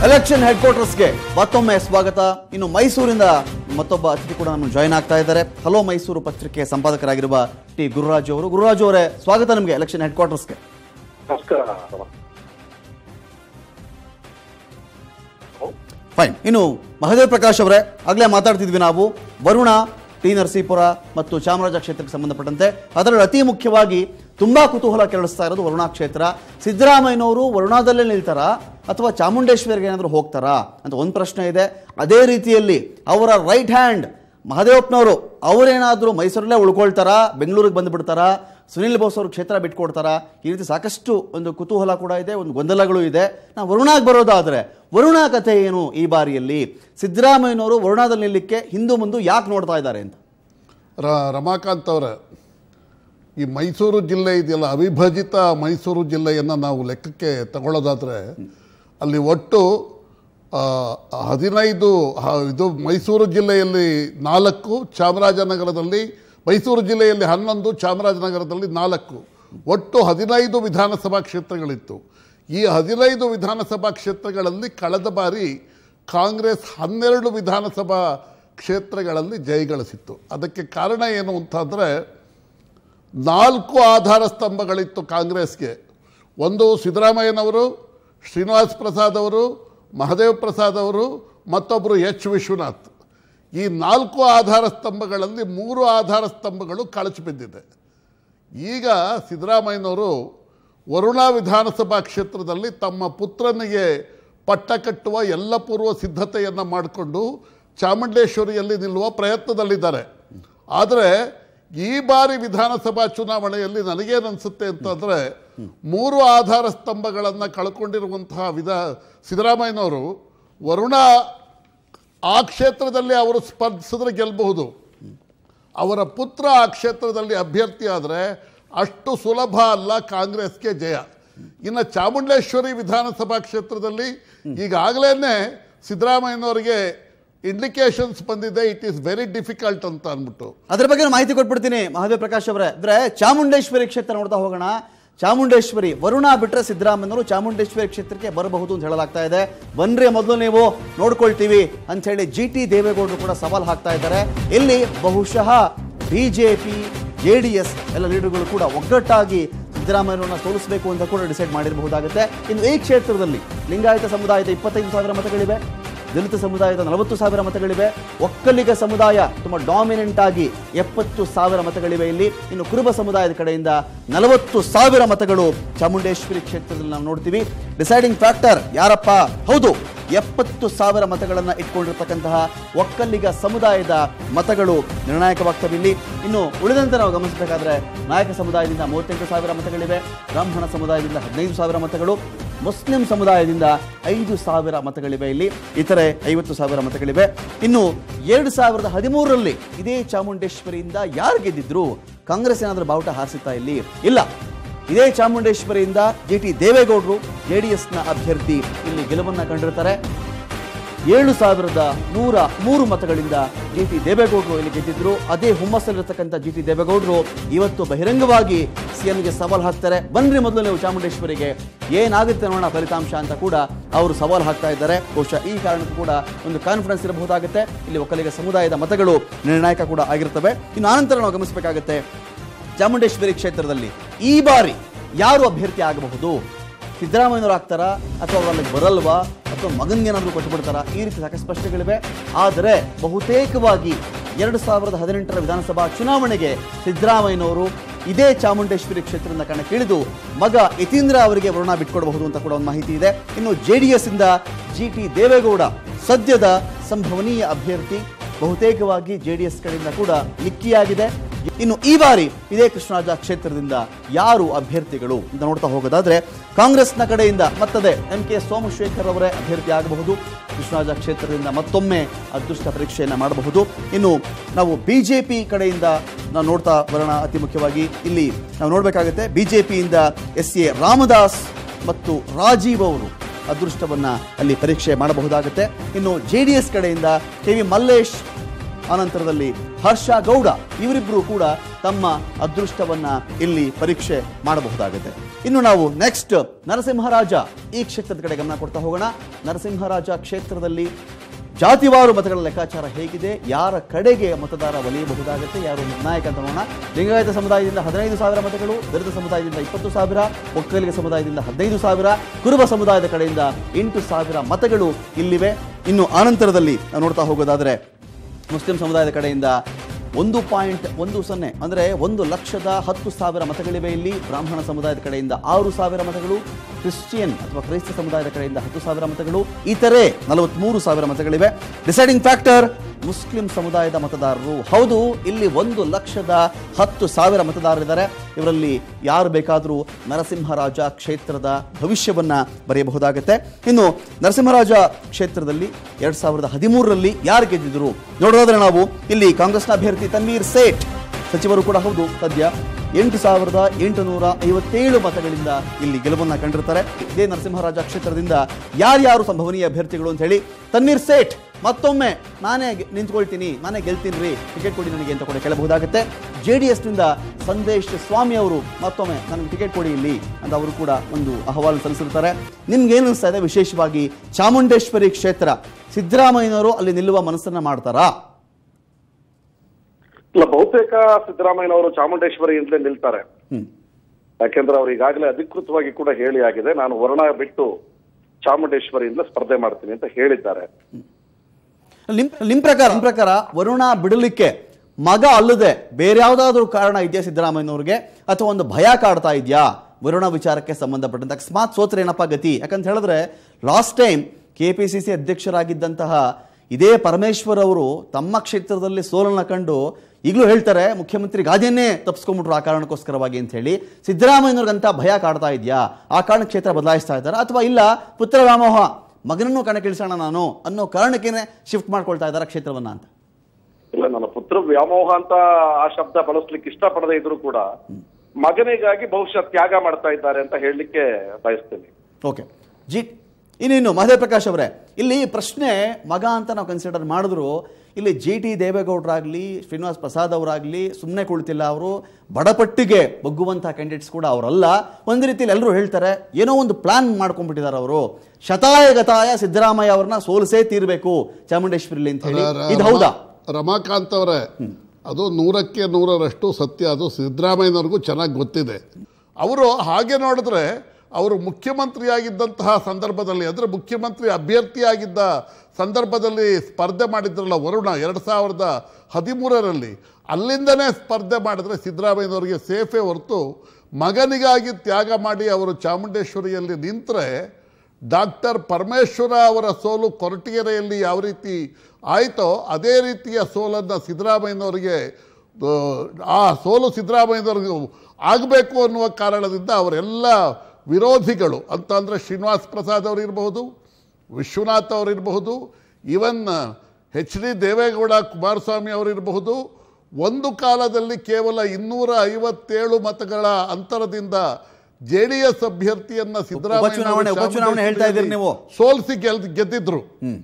Election head ಕ್ವಾರ್ಟರ್ಸ್ಗೆ ಮತ್ತೊಮ್ಮೆ ಸ್ವಾಗತ ಇನ್ನು ಮೈಸೂರಿಂದ ಮತ್ತೊಬ್ಬ ಅತಿಥಿ ಕೂಡ ನಮ್ಮ ಜಾಯ್ನ್ ಆಗ್ತಾ ಇದ್ದಾರೆ ಹಲೋ ಮೈಸೂರು ಪತ್ರಿಕೆ ಸಂಪಾದಕರಾಗಿರುವ ಟಿ ಗುರುರಾಜ್ ಅವರು ಗುರುರಾಜ್ ಅವರೇ ಸ್ವಾಗತ ನಿಮಗೆ ಎಲೆಕ್ಷನ್ ಹೆಡ್ ಕ್ವಾರ್ಟರ್ಸ್ಗೆ ನಮಸ್ಕಾರ ಫೈನ್ ಇನ್ನು ಮಹದೇವ್ ಪ್ರಕಾಶ್ ಅವರೇ ಆಗಲೇ ಮಾತಾಡ್ತಿದ್ವಿ ನಾವು ವರುಣ ಟಿ ನರಸೀಪುರ ಮತ್ತು ಚಾಮರಾಜ ಕ್ಷೇತ್ರಕ್ಕೆ ಸಂಬಂಧಪಟ್ಟಂತೆ ಅದರಲ್ಲಿ ಅತಿ ಮುಖ್ಯವಾಗಿ ತುಂಬಾ ಕುತೂಹಲ ಕೆರಳಿಸ್ತಾ ಇರೋದು ವರುಣಾ ಕ್ಷೇತ್ರ ಸಿದ್ದರಾಮಯ್ಯನವರು ವರುಣಾದಲ್ಲೇ ನಿಲ್ತಾರಾ ಅಥವಾ ಚಾಮುಂಡೇಶ್ವರಿಗೆ ಏನಾದರೂ ಹೋಗ್ತಾರಾ ಅಂತ ಒಂದು ಪ್ರಶ್ನೆ ಇದೆ ಅದೇ ರೀತಿಯಲ್ಲಿ ಅವರ ರೈಟ್ ಹ್ಯಾಂಡ್ ಮಹದೇವಪ್ಪನವರು ಅವರೇನಾದರೂ ಮೈಸೂರಲ್ಲೇ ಉಳ್ಕೊಳ್ತಾರಾ ಬೆಂಗಳೂರಿಗೆ ಬಂದುಬಿಡ್ತಾರಾ ಸುನಿಲ್ ಬೋಸ್ ಅವರು ಕ್ಷೇತ್ರ ಬಿಟ್ಕೊಡ್ತಾರಾ ಈ ರೀತಿ ಸಾಕಷ್ಟು ಒಂದು ಕುತೂಹಲ ಕೂಡ ಇದೆ ಒಂದು ಗೊಂದಲಗಳು ಇದೆ ನಾವು ವರುಣಾಗ್ ಬರೋದಾದ್ರೆ ವರುಣ ಕಥೆ ಏನು ಈ ಬಾರಿಯಲ್ಲಿ ಸಿದ್ದರಾಮಯ್ಯನವರು ವರುಣಾದಲ್ಲಿ ನಿಲ್ಲಕ್ಕೆ ಹಿಂದೂ ಮುಂದೆ ಯಾಕೆ ನೋಡ್ತಾ ಇದ್ದಾರೆ ಅಂತ ರ- ರಮಾಕಾಂತ್ ಅವರ ಈ ಮೈಸೂರು ಜಿಲ್ಲೆ ಇದೆಯಲ್ಲ ಅವಿಭಜಿತ ಮೈಸೂರು ಜಿಲ್ಲೆಯನ್ನು ನಾವು ಲೆಕ್ಕಕ್ಕೆ ತಗೊಳ್ಳೋದಾದರೆ ಅಲ್ಲಿ ಒಟ್ಟು ಆ, ಹದಿನೈದು ಹ- ಇದು ಮೈಸೂರು ಜಿಲ್ಲೆಯಲ್ಲಿ ನಾಲ್ಕು ಚಾಮರಾಜನಗರದಲ್ಲಿ ಮೈಸೂರು ಜಿಲ್ಲೆಯಲ್ಲಿ ಹನ್ನೊಂದು ಚಾಮರಾಜನಗರದಲ್ಲಿ ನಾಲ್ಕು ಒಟ್ಟು ಹದಿನೈದು ವಿಧಾನಸಭಾ ಕ್ಷೇತ್ರಗಳಿತ್ತು ಈ ಹದಿನೈದು ವಿಧಾನಸಭಾ ಕ್ಷೇತ್ರಗಳಲ್ಲಿ ಕಳೆದ ಬಾರಿ ಕಾಂಗ್ರೆಸ್ ಹನ್ನೆರಡು ವಿಧಾನಸಭಾ ಕ್ಷೇತ್ರಗಳಲ್ಲಿ ಜಯಗಳಿಸಿತ್ತು ಅದಕ್ಕೆ ಕಾರಣ ಏನು ಅಂತಂದರೆ ನಾಲ್ಕು ಆಧಾರ ಸ್ತಂಭಗಳಿತ್ತು ಕಾಂಗ್ರೆಸ್ಗೆ ಒಂದು ಸಿದ್ದರಾಮಯ್ಯನವರು ಶ್ರೀನಿವಾಸ್ ಪ್ರಸಾದ್ ಅವರು ಮಹದೇವ್ ಪ್ರಸಾದ್ ಅವರು ಮತ್ತೊಬ್ಬರು ಎಚ್ ವಿಶ್ವನಾಥ್ ಈ ನಾಲ್ಕು ಆಧಾರ ಸ್ತಂಭಗಳಲ್ಲಿ ಮೂರು ಆಧಾರ ಸ್ತಂಭಗಳು ಕಳಚಿ ಬಿದ್ದಿದೆ ಈಗ ಸಿದ್ದರಾಮಯ್ಯನವರು ವರುಣಾ ವಿಧಾನಸಭಾ ಕ್ಷೇತ್ರದಲ್ಲಿ ತಮ್ಮ ಪುತ್ರನಿಗೆ ಪಟ್ಟ ಕಟ್ಟುವ ಎಲ್ಲ ಪೂರ್ವ ಸಿದ್ಧತೆಯನ್ನು ಮಾಡಿಕೊಂಡು ಚಾಮುಂಡೇಶ್ವರಿಯಲ್ಲಿ ನಿಲ್ಲುವ ಪ್ರಯತ್ನದಲ್ಲಿದ್ದಾರೆ ಆದರೆ ಈ ಬಾರಿ ವಿಧಾನಸಭಾ ಚುನಾವಣೆಯಲ್ಲಿ ನನಗೇನು ಅನಿಸುತ್ತೆ ಅಂತಂದರೆ ಮೂರು ಆಧಾರ ಸ್ತಂಭಗಳನ್ನು ಕಳ್ಕೊಂಡಿರುವಂತಹ ವಿಧಾ ಸಿದ್ದರಾಮಯ್ಯನವರು ವರುಣ ಆ ಕ್ಷೇತ್ರದಲ್ಲಿ ಅವರು ಸ್ಪರ್ಧಿಸಿದ್ರೆ ಗೆಲ್ಲಬಹುದು ಅವರ ಪುತ್ರ ಆ ಕ್ಷೇತ್ರದಲ್ಲಿ ಅಭ್ಯರ್ಥಿ ಆದರೆ ಅಷ್ಟು ಸುಲಭ ಅಲ್ಲ ಕಾಂಗ್ರೆಸ್ಗೆ ಜಯ ಇನ್ನು ಚಾಮುಂಡೇಶ್ವರಿ ವಿಧಾನಸಭಾ ಕ್ಷೇತ್ರದಲ್ಲಿ ಈಗಾಗಲೇ ಸಿದ್ದರಾಮಯ್ಯನವರಿಗೆ ಇಂಡಿಕೇಶನ್ಸ್ ಬಂದಿದೆ ಇಟ್ ಈಸ್ ವೆರಿ ಡಿಫಿಕಲ್ಟ್ ಅಂತ ಅಂದ್ಬಿಟ್ಟು ಅದ್ರ ಬಗ್ಗೆ ನಾನು ಮಾಹಿತಿ ಕೊಟ್ಬಿಡ್ತೀನಿ ಮಹಾದೇವ್ ಪ್ರಕಾಶ್ ಅವರೇ ಅಂದ್ರೆ ಚಾಮುಂಡೇಶ್ವರಿ ಕ್ಷೇತ್ರ ನೋಡ್ತಾ ಹೋಗೋಣ ಚಾಮುಂಡೇಶ್ವರಿ ವರುಣ ಬಿಟ್ರೆ ಸಿದ್ದರಾಮಯ್ಯನವರು ಚಾಮುಂಡೇಶ್ವರಿ ಕ್ಷೇತ್ರಕ್ಕೆ ಬರಬಹುದು ಅಂತ ಹೇಳಲಾಗ್ತಾ ಇದೆ ಬನ್ರಿ ಮೊದಲು ನೀವು ನೋಡ್ಕೊಳ್ತೀವಿ ಅಂತ ಹೇಳಿ ಜಿ ಟಿ ದೇವೇಗೌಡರು ಕೂಡ ಸವಾಲ್ ಹಾಕ್ತಾ ಇದ್ದಾರೆ ಇಲ್ಲಿ ಬಹುಶಃ ಬಿಜೆಪಿ ಜೆ ಡಿ ಎಸ್ ಎಲ್ಲ ಲೀಡರ್ಗಳು ಕೂಡ ಒಗ್ಗಟ್ಟಾಗಿ ಸಿದ್ದರಾಮಯ್ಯನವ್ರನ್ನ ಸೋಲಿಸಬೇಕು ಅಂತ ಕೂಡ ಡಿಸೈಡ್ ಮಾಡಿರಬಹುದಾಗುತ್ತೆ ಇನ್ನು ಈ ಕ್ಷೇತ್ರದಲ್ಲಿ ಲಿಂಗಾಯತ ಸಮುದಾಯದ ಇಪ್ಪತ್ತೈದು ಸಾವಿರ ಮತಗಳಿವೆ ದಲಿತ ಸಮುದಾಯದ ನಲವತ್ತು ಸಾವಿರ ಮತಗಳಿವೆ ಒಕ್ಕಲಿಗ ಸಮುದಾಯ ತುಂಬ ಡಾಮಿನೆಂಟ್ ಆಗಿ ಎಪ್ಪತ್ತು ಸಾವಿರ ಮತಗಳಿವೆ ಇಲ್ಲಿ ಇನ್ನು ಕುರುಬ ಸಮುದಾಯದ ಕಡೆಯಿಂದ ನಲವತ್ತು ಸಾವಿರ ಮತಗಳು ಚಾಮುಂಡೇಶ್ವರಿ ಕ್ಷೇತ್ರದಲ್ಲಿ ನಾವು ನೋಡ್ತೀವಿ ಡಿಸೈಡಿಂಗ್ ಫ್ಯಾಕ್ಟರ್ ಯಾರಪ್ಪ ಹೌದು ಎಪ್ಪತ್ತು ಸಾವಿರ ಮತಗಳನ್ನು ಇಟ್ಕೊಂಡಿರ್ತಕ್ಕಂತಹ ಒಕ್ಕಲಿಗ ಸಮುದಾಯದ ಮತಗಳು ನಿರ್ಣಾಯಕವಾಗ್ತವೆ ಇಲ್ಲಿ ಇನ್ನು ಉಳಿದಂತೆ ನಾವು ಗಮನಿಸಬೇಕಾದ್ರೆ ನಾಯಕ ಸಮುದಾಯದಿಂದ ಮೂವತ್ತೆಂಟು ಸಾವಿರ ಮತಗಳಿವೆ ಬ್ರಾಹ್ಮಣ ಸಮುದಾಯದಿಂದ ಹದಿನೈದು ಸಾವಿರ ಮತಗಳು ಮುಸ್ಲಿಂ ಸಮುದಾಯದಿಂದ ಐದು ಸಾವಿರ ಮತಗಳಿವೆ ಇಲ್ಲಿ ಇತರೆ ಐವತ್ತು ಸಾವಿರ ಮತಗಳಿವೆ ಇನ್ನು ಎರಡು ಸಾವಿರದ ಹದಿಮೂರರಲ್ಲಿ ಇದೇ ಚಾಮುಂಡೇಶ್ವರಿಯಿಂದ ಯಾರು ಗೆದ್ದಿದ್ರು ಕಾಂಗ್ರೆಸ್ ಏನಾದರೂ ಬಾವುಟ ಹಾರಿಸುತ್ತಾ ಇಲ್ಲಿ ಇಲ್ಲ ಇದೇ ಚಾಮುಂಡೇಶ್ವರಿಯಿಂದ ಜಿ ಟಿ ದೇವೇಗೌಡರು ಜೆ ಡಿ ಎಸ್ನ ಅಭ್ಯರ್ಥಿ ಇಲ್ಲಿ ಗೆಲುವನ್ನ ಕಂಡಿರ್ತಾರೆ ಏಳು ಸಾವಿರದ ನೂರ ಮೂರು ಮತಗಳಿಂದ ಜಿ ಟಿ ದೇವೇಗೌಡರು ಇಲ್ಲಿ ಗೆದ್ದಿದ್ರು ಅದೇ ಹುಮ್ಮಸ್ಸಲ್ಲಿರ್ತಕ್ಕಂಥ ಜಿ ಟಿ ದೇವೇಗೌಡರು ಇವತ್ತು ಬಹಿರಂಗವಾಗಿ ಸಿಎಂಗೆ ಸವಾಲ್ ಹಾಕ್ತಾರೆ ಬನ್ರಿ ಮೊದಲು ನೀವು ಚಾಮುಂಡೇಶ್ವರಿಗೆ ಏನಾಗುತ್ತೆ ನೋಡೋಣ ಫಲಿತಾಂಶ ಅಂತ ಕೂಡ ಅವರು ಸವಾಲ್ ಹಾಕ್ತಾ ಇದ್ದಾರೆ ಬಹುಶಃ ಈ ಕಾರಣಕ್ಕೂ ಕೂಡ ಒಂದು ಕಾನ್ಫಿಡೆನ್ಸ್ ಇರಬಹುದಾಗುತ್ತೆ ಇಲ್ಲಿ ಒಕ್ಕಲಿಗ ಸಮುದಾಯದ ಮತಗಳು ನಿರ್ಣಾಯಕ ಕೂಡ ಆಗಿರ್ತವೆ ಇನ್ನು ಆನಂತರ ನಾವು ಗಮನಿಸಬೇಕಾಗುತ್ತೆ ಚಾಮುಂಡೇಶ್ವರಿ ಕ್ಷೇತ್ರದಲ್ಲಿ ಈ ಬಾರಿ ಯಾರು ಅಭ್ಯರ್ಥಿ ಆಗಬಹುದು ಸಿದ್ದರಾಮಯ್ಯನವರು ಆಗ್ತಾರಾ ಅಥವಾ ಅವ್ರು ಅಲ್ಲಿಗೆ ಬರಲ್ವಾ ಅಥವಾ ಮಗನಿಗೇನಾದರೂ ಕೊಟ್ಟುಬಿಡ್ತಾರಾ ಈ ರೀತಿ ಸಾಕಷ್ಟು ಪ್ರಶ್ನೆಗಳಿವೆ ಆದರೆ ಬಹುತೇಕವಾಗಿ ಎರಡು ಸಾವಿರದ ಹದಿನೆಂಟರ ವಿಧಾನಸಭಾ ಚುನಾವಣೆಗೆ ಸಿದ್ದರಾಮಯ್ಯನವರು ಇದೇ ಚಾಮುಂಡೇಶ್ವರಿ ಕ್ಷೇತ್ರದಿಂದ ಕಣಕ್ಕಿಳಿದು ಮಗ ಯತೀಂದ್ರ ಅವರಿಗೆ ವರುಣ ಬಿಟ್ಕೊಡಬಹುದು ಅಂತ ಕೂಡ ಒಂದು ಮಾಹಿತಿ ಇದೆ ಇನ್ನು ಜೆ ಡಿ ಎಸ್ ಇಂದ ಜಿ ಟಿ ದೇವೇಗೌಡ ಸದ್ಯದ ಸಂಭವನೀಯ ಅಭ್ಯರ್ಥಿ ಬಹುತೇಕವಾಗಿ ಜೆ ಡಿ ಎಸ್ ಕಡೆಯಿಂದ ಕೂಡ ಲಿಕ್ಕಿಯಾಗಿದೆ ಇನ್ನು ಈ ಬಾರಿ ಇದೇ ಕೃಷ್ಣರಾಜ ಕ್ಷೇತ್ರದಿಂದ ಯಾರು ಅಭ್ಯರ್ಥಿಗಳು ಅಂತ ನೋಡ್ತಾ ಹೋಗೋದಾದ್ರೆ ಕಾಂಗ್ರೆಸ್ನ ಕಡೆಯಿಂದ ಮತ್ತದೆ ಎಂ ಕೆ ಸೋಮಶೇಖರ್ ಅವರೇ ಅಭ್ಯರ್ಥಿ ಆಗಬಹುದು ಕೃಷ್ಣರಾಜ ಕ್ಷೇತ್ರದಿಂದ ಮತ್ತೊಮ್ಮೆ ಅದೃಷ್ಟ ಪರೀಕ್ಷೆಯನ್ನು ಮಾಡಬಹುದು ಇನ್ನು ನಾವು ಬಿಜೆಪಿ ಕಡೆಯಿಂದ ನಾವು ನೋಡ್ತಾ ಬರೋಣ ಅತಿ ಮುಖ್ಯವಾಗಿ ಇಲ್ಲಿ ನಾವು ನೋಡಬೇಕಾಗುತ್ತೆ ಬಿಜೆಪಿಯಿಂದ ಎಸ್ ಎ ರಾಮದಾಸ್ ಮತ್ತು ರಾಜೀವ್ ಅವರು ಅದೃಷ್ಟವನ್ನ ಅಲ್ಲಿ ಪರೀಕ್ಷೆ ಮಾಡಬಹುದಾಗುತ್ತೆ ಇನ್ನು ಜೆ ಡಿ ಎಸ್ ಕಡೆಯಿಂದ ಕೆ ವಿ ಮಲ್ಲೇಶ್ ಅನಂತರದಲ್ಲಿ ಹರ್ಷ ಗೌಡ ಇವರಿಬ್ಬರು ಕೂಡ ತಮ್ಮ ಅದೃಷ್ಟವನ್ನ ಇಲ್ಲಿ ಪರೀಕ್ಷೆ ಮಾಡಬಹುದಾಗುತ್ತೆ ಇನ್ನು ನಾವು ನೆಕ್ಸ್ಟ್ ನರಸಿಂಹರಾಜ ಈ ಕ್ಷೇತ್ರದ ಕಡೆ ಗಮನ ಕೊಡ್ತಾ ಹೋಗೋಣ ನರಸಿಂಹರಾಜ ಕ್ಷೇತ್ರದಲ್ಲಿ ಜಾತಿವಾರು ಮತಗಳ ಲೆಕ್ಕಾಚಾರ ಹೇಗಿದೆ ಯಾರ ಕಡೆಗೆ ಮತದಾರ ಒಲಿಯಬಹುದಾಗುತ್ತೆ ಯಾರು ನಿರ್ಣಾಯಕ ಅಂತ ನೋಡೋಣ ಲಿಂಗಾಯತ ಸಮುದಾಯದಿಂದ ಹದಿನೈದು ಸಾವಿರ ಮತಗಳು ದಲಿತ ಸಮುದಾಯದಿಂದ ಇಪ್ಪತ್ತು ಸಾವಿರ ಒಕ್ಕಲಿಗ ಸಮುದಾಯದಿಂದ ಹದಿನೈದು ಸಾವಿರ ಕುರುಬ ಸಮುದಾಯದ ಕಡೆಯಿಂದ ಎಂಟು ಸಾವಿರ ಮತಗಳು ಇಲ್ಲಿವೆ ಇನ್ನು ಆನಂತರದಲ್ಲಿ ನಾವು ನೋಡ್ತಾ ಹೋಗೋದಾದರೆ ಮುಸ್ಲಿಂ ಸಮುದಾಯದ ಕಡೆಯಿಂದ ಒಂದು ಪಾಯಿಂಟ್ ಒಂದು ಸೊನ್ನೆ ಅಂದರೆ ಒಂದು ಲಕ್ಷದ ಹತ್ತು ಸಾವಿರ ಮತಗಳಿವೆ ಇಲ್ಲಿ ಬ್ರಾಹ್ಮಣ ಸಮುದಾಯದ ಕಡೆಯಿಂದ ಆರು ಸಾವಿರ ಮತಗಳು ಕ್ರಿಶ್ಚಿಯನ್ ಅಥವಾ ಕ್ರೈಸ್ತ ಸಮುದಾಯದ ಕಡೆಯಿಂದ ಹತ್ತು ಸಾವಿರ ಮತಗಳು ಇತರೆ ನಲವತ್ಮೂರು ಸಾವಿರ ಮತಗಳಿವೆ ಡಿಸೈಡಿಂಗ್ ಫ್ಯಾಕ್ಟರ್ ಮುಸ್ಲಿಂ ಸಮುದಾಯದ ಮತದಾರರು ಹೌದು ಇಲ್ಲಿ ಒಂದು ಲಕ್ಷದ ಹತ್ತು ಸಾವಿರ ಮತದಾರರಿದ್ದಾರೆ ಇವರಲ್ಲಿ ಯಾರು ಬೇಕಾದರೂ ನರಸಿಂಹರಾಜ ಕ್ಷೇತ್ರದ ಭವಿಷ್ಯವನ್ನ ಬರೆಯಬಹುದಾಗುತ್ತೆ ಇನ್ನು ನರಸಿಂಹರಾಜ ಕ್ಷೇತ್ರದಲ್ಲಿ ಎರಡ್ ಸಾವಿರದ ಹದಿಮೂರರಲ್ಲಿ ಯಾರು ಗೆದ್ದಿದ್ರು ನೋಡೋದಾದ್ರೆ ನಾವು ಇಲ್ಲಿ ಕಾಂಗ್ರೆಸ್ನ ಅಭ್ಯರ್ಥಿ ತನ್ವೀರ್ ಸೇಠ್ ಸಚಿವರು ಕೂಡ ಹೌದು ಸದ್ಯ ಎಂಟು ಸಾವಿರದ ಎಂಟುನೂರ ಐವತ್ತೇಳು ಮತಗಳಿಂದ ಇಲ್ಲಿ ಗೆಲುವನ್ನ ಕಂಡಿರ್ತಾರೆ ಇದೇ ನರಸಿಂಹರಾಜ ಕ್ಷೇತ್ರದಿಂದ ಯಾರ್ಯಾರು ಸಂಭವನೀಯ ಅಭ್ಯರ್ಥಿಗಳು ಅಂತ ಹೇಳಿ ತನ್ವೀರ್ ಸೇಠ್ ಮತ್ತೊಮ್ಮೆ ನಾನೇ ಗೆ- ನಿಂತ್ಕೊಳ್ತೀನಿ ನಾನೇ ಗೆಲ್ತೀನಿ ರೀ ಟಿಕೆಟ್ ಕೊಡಿ ನನಗೆ ಅಂತ ಕೂಡ ಕೇಳಬಹುದಾಗುತ್ತೆ ಜೆ ಡಿ ಎಸ್ನಿಂದ ಸಂದೇಶ್ ಸ್ವಾಮಿ ಅವರು ಮತ್ತೊಮ್ಮೆ ನನಗೆ ಟಿಕೆಟ್ ಕೊಡಿ ಇಲ್ಲಿ ಅಂತ ಅವರು ಕೂಡ ಒಂದು ಅಹವಾಲು ಸಲ್ಲಿಸಿರ್ತಾರೆ ನಿಮ್ಗೆ ಏನು ಅನಿಸ್ತಾ ಇದೆ ವಿಶೇಷವಾಗಿ ಚಾಮುಂಡೇಶ್ವರಿ ಕ್ಷೇತ್ರ ಸಿದ್ದರಾಮಯ್ಯನವರು ಅಲ್ಲಿ ನಿಲ್ಲುವ ಮನಸ್ಸನ್ನ ಮಾಡ್ತಾರಾ ಇಲ್ಲ ಬಹುತೇಕ ಸಿದ್ದರಾಮಯ್ಯನವರು ಚಾಮುಂಡೇಶ್ವರಿಯಿಂದಲೇ ನಿಲ್ತಾರೆ ಹ್ಮ್ ಯಾಕೆಂದ್ರೆ ಅವ್ರು ಈಗಾಗಲೇ ಅಧಿಕೃತವಾಗಿ ಕೂಡ ಹೇಳಿ ಆಗಿದೆ ನಾನು ವರ್ಣ ಬಿಟ್ಟು ಚಾಮುಂಡೇಶ್ವರಿಯಿಂದ ಸ್ಪರ್ಧೆ ಮಾಡ್ತೀನಿ ಅಂತ ಹೇಳಿದ್ದಾರೆ ನಿಮ್ ನಿಮ್ ಪ್ರಕಾರ ನಿಮ್ ಪ್ರಕಾರ ವರುಣ ಬಿಡಲಿಕ್ಕೆ ಮಗ ಅಲ್ಲದೆ ಬೇರೆ ಯಾವ್ದಾದ್ರು ಕಾರಣ ಇದೆಯಾ ಸಿದ್ದರಾಮಯ್ಯನವ್ರಿಗೆ ಅಥವಾ ಒಂದು ಭಯ ಕಾಡ್ತಾ ಇದೆಯಾ ವರುಣ ವಿಚಾರಕ್ಕೆ ಸಂಬಂಧಪಟ್ಟಂತೆ ಅಕಸ್ಮಾತ್ ಸೋತ್ರೆ ಏನಪ್ಪ ಗತಿ ಯಾಕಂತ ಹೇಳಿದ್ರೆ last time K P C C ಅಧ್ಯಕ್ಷರಾಗಿದ್ದಂತಹ ಇದೇ ಪರಮೇಶ್ವರ್ ಅವರು ತಮ್ಮ ಕ್ಷೇತ್ರದಲ್ಲಿ ಸೋಲನ್ನ ಕಂಡು ಈಗಲೂ ಹೇಳ್ತಾರೆ ಮುಖ್ಯಮಂತ್ರಿ ಗಾದಿಯನ್ನೇ ತಪ್ಪಿಸ್ಕೊಂಡ್ಬಿಟ್ರು ಆ ಕಾರಣಕ್ಕೋಸ್ಕರವಾಗಿ ಅಂತ ಹೇಳಿ ಸಿದ್ದರಾಮಯ್ಯನವ್ರಿಗಂತ ಭಯ ಕಾಡ್ತಾ ಇದೆಯಾ ಆ ಕಾರಣ ಕ್ಷೇತ್ರ ಬದಲಾಯಿಸ್ತಾ ಇದ್ದಾರೆ ಅಥವಾ ಇಲ್ಲ ಪುತ್ರ ವ್ಯಾಮೋಹ ಮಗನನ್ನು ಕಣಕ್ಕಿಳಿಸೋಣ ನಾನು ಅನ್ನೋ ಕಾರಣಕ್ಕೇನೆ ಶಿಫ್ಟ್ ಮಾಡ್ಕೊಳ್ತಾ ಇದ್ದಾರೆ ಕ್ಷೇತ್ರವನ್ನ ಅಂತ ಇಲ್ಲ ನನ್ನ ಪುತ್ರ ವ್ಯಾಮೋಹ ಅಂತ ಆ ಶಬ್ದ ಬಳಸ್ಲಿಕ್ಕೆ ಇಷ್ಟಪಡದೇ ಇದ್ರು ಕೂಡ ಮಗನಿಗಾಗಿ ಬಹುಶಃ ತ್ಯಾಗ ಮಾಡ್ತಾ ಇದ್ದಾರೆ ಅಂತ ಹೇಳಲಿಕ್ಕೆ ಬಯಸ್ತೇನೆ ಓಕೆ ಜಿ ಇನ್ನಿನ್ನು ಮಹದೇವ್ ಪ್ರಕಾಶ್ ಅವರೇ ಇಲ್ಲಿ ಪ್ರಶ್ನೆ ಮಗ ಅಂತ ನಾವು ಕನ್ಸಿಡರ್ ಮಾಡಿದ್ರು ಇಲ್ಲಿ ಜಿ ಟಿ ದೇವೇಗೌಡರಾಗಲಿ ಶ್ರೀನಿವಾಸ್ ಪ್ರಸಾದ್ ಅವರಾಗಲಿ ಸುಮ್ಮನೆ ಕುಳಿತಿಲ್ಲ ಅವರು ಬಡಪಟ್ಟಿಗೆ ಬಗ್ಗುವಂಥ ಕ್ಯಾಂಡಿಡೇಟ್ಸ್ ಕೂಡ ಅವರಲ್ಲ ಒಂದು ರೀತಿಯಲ್ಲಿ ಎಲ್ಲರೂ ಹೇಳ್ತಾರೆ ಏನೋ ಒಂದು ಪ್ಲಾನ್ ಮಾಡ್ಕೊಂಡ್ಬಿಟ್ಟಿದ್ದಾರೆ ಅವರು ಶತಾಯ ಗತಾಯ ಸಿದ್ದರಾಮಯ್ಯ ಅವ್ರನ್ನ ಸೋಲಿಸೇ ತೀರಬೇಕು ಚಾಮುಂಡೇಶ್ವರಿಲಿ ಅಂತ ಹೇಳಿ ರ- ಇದು ಹೌದಾ ರಮಾಕಾಂತ್ ಅವರೇ ಅದು ನೂರಕ್ಕೆ ನೂರರಷ್ಟು ಸತ್ಯ ಅದು ಸಿದ್ದರಾಮಯ್ಯನವ್ರಿಗೂ ಚೆನ್ನಾಗಿ ಗೊತ್ತಿದೆ ಅವರು ಹಾಗೆ ನೋಡಿದ್ರೆ ಅವರು ಮುಖ್ಯಮಂತ್ರಿಯಾಗಿದ್ದಂತಹ ಸಂದರ್ಭದಲ್ಲಿ ಅಂದರೆ ಮುಖ್ಯಮಂತ್ರಿ ಅಭ್ಯರ್ಥಿಯಾಗಿದ್ದ ಸಂದರ್ಭದಲ್ಲಿ ಸ್ಪರ್ಧೆ ಮಾಡಿದ್ರಲ್ಲ ವರುಣ ಎರಡು ಸಾವಿರದ ಹದಿಮೂರರಲ್ಲಿ ಅಲ್ಲಿಂದನೇ ಸ್ಪರ್ಧೆ ಮಾಡಿದ್ರೆ ಸಿದ್ದರಾಮಯ್ಯನವರಿಗೆ ಸೇಫೇ ಹೊರತು ಮಗನಿಗಾಗಿ ತ್ಯಾಗ ಮಾಡಿ ಅವರು ಚಾಮುಂಡೇಶ್ವರಿಯಲ್ಲಿ ನಿಂತರೆ ಡಾಕ್ಟರ್ ಪರಮೇಶ್ವರ ಅವರ ಸೋಲು ಕೊರಟಗೆರೆಯಲ್ಲಿ ಯಾವ ರೀತಿ ಆಯಿತೋ ಅದೇ ರೀತಿಯ ಸೋಲನ್ನು ಸಿದ್ದರಾಮಯ್ಯನವರಿಗೆ ಆ, ಆ ಸೋಲು ಸಿದ್ದರಾಮಯ್ಯನವ್ರಿಗೆ ಆಗಬೇಕು ಅನ್ನುವ ಕಾರಣದಿಂದ ಅವರೆಲ್ಲ ವಿರೋಧಿಗಳು ಅಂತ ಅಂದರೆ ಶ್ರೀನಿವಾಸ್ ಪ್ರಸಾದ್ ಅವರು ಇರಬಹುದು ವಿಶ್ವನಾಥ್ ಅವರು ಇರಬಹುದು even H D Devegowda Kumaraswamy ಅವರು ಇರಬಹುದು ಒಂದು ಕಾಲದಲ್ಲಿ ಕೇವಲ ಇನ್ನೂರ ಐವತ್ತೇಳು ಮತಗಳ ಅಂತರದಿಂದ ಜೆ ಡಿ ಎಸ್ ಅಭ್ಯರ್ಥಿಯನ್ನ ಉಪಚುನಾವಣೆ, ಉಪಚುನಾವಣೆ ಹೇಳ್ತಾ ಇದ್ದೀರಿ ನೀವು. ಸೋಲಿಸಿ ಗೆಲ್ ಗೆದ್ದಿದ್ರು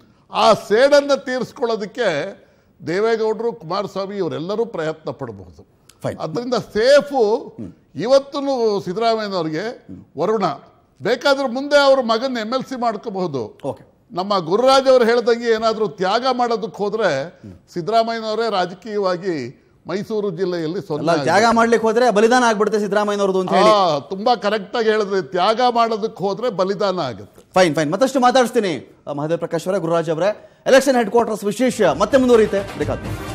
ಆ ಸೇಡನ್ನು ತೀರಿಸ್ಕೊಳ್ಳೋದಕ್ಕೆ ದೇವೇಗೌಡರು ಕುಮಾರಸ್ವಾಮಿ ಇವರೆಲ್ಲರೂ ಪ್ರಯತ್ನ ಪಡಬಹುದು Fine. ಅದರಿಂದ ಸೇಫು ಇವತ್ತು ಸಿದ್ದರಾಮಯ್ಯನವ್ರಿಗೆ ವರುಣ ಬೇಕಾದ್ರೆ ಮುಂದೆ ಅವರು ಮಗನ ಎಮ್ ಎಲ್ ಸಿ ಮಾಡ್ಕೋಬಹುದು ಓಕೆ ನಮ್ಮ ಗುರುರಾಜ್ ಅವರು ಹೇಳ್ದಂಗೆ ಏನಾದರೂ ತ್ಯಾಗ ಮಾಡೋದಕ್ಕೆ ಹೋದ್ರೆ ಸಿದ್ದರಾಮಯ್ಯನವರೇ ರಾಜಕೀಯವಾಗಿ ಮೈಸೂರು ಜಿಲ್ಲೆಯಲ್ಲಿ ಅಲ್ಲ ಸೊನ್ನೆ ತ್ಯಾಗ ಮಾಡ್ಲಿಕ್ಕೆ ಹೋದ್ರೆ ಬಲಿದಾನ ಆಗ್ಬಿಡುತ್ತೆ ಸಿದ್ದರಾಮಯ್ಯನವ್ರದ್ದು ಅಂತ ಹೇಳಿ ಆ, ತುಂಬಾ ಕರೆಕ್ಟ್ ಆಗಿ ಹೇಳಿದ್ರೆ ತ್ಯಾಗ ಮಾಡೋದಕ್ಕೆ ಹೋದ್ರೆ ಬಲಿದಾನ ಆಗುತ್ತೆ ಫೈನ್ ಫೈನ್ ಮತ್ತಷ್ಟು ಮಾತಾಡಿಸ್ತೀನಿ ಆ, ಮಹದೇವ್ ಪ್ರಕಾಶ್ ಅವರೇ ಗುರುರಾಜ್ ಅವರೇ ಎಲೆಕ್ಷನ್ ಹೆಡ್ ಕ್ವಾರ್ಟರ್ಸ್ ವಿಶೇಷ ಮತ್ತೆ ಮುಂದುವರಿಯುತ್ತೆ ಬೇಕಾದ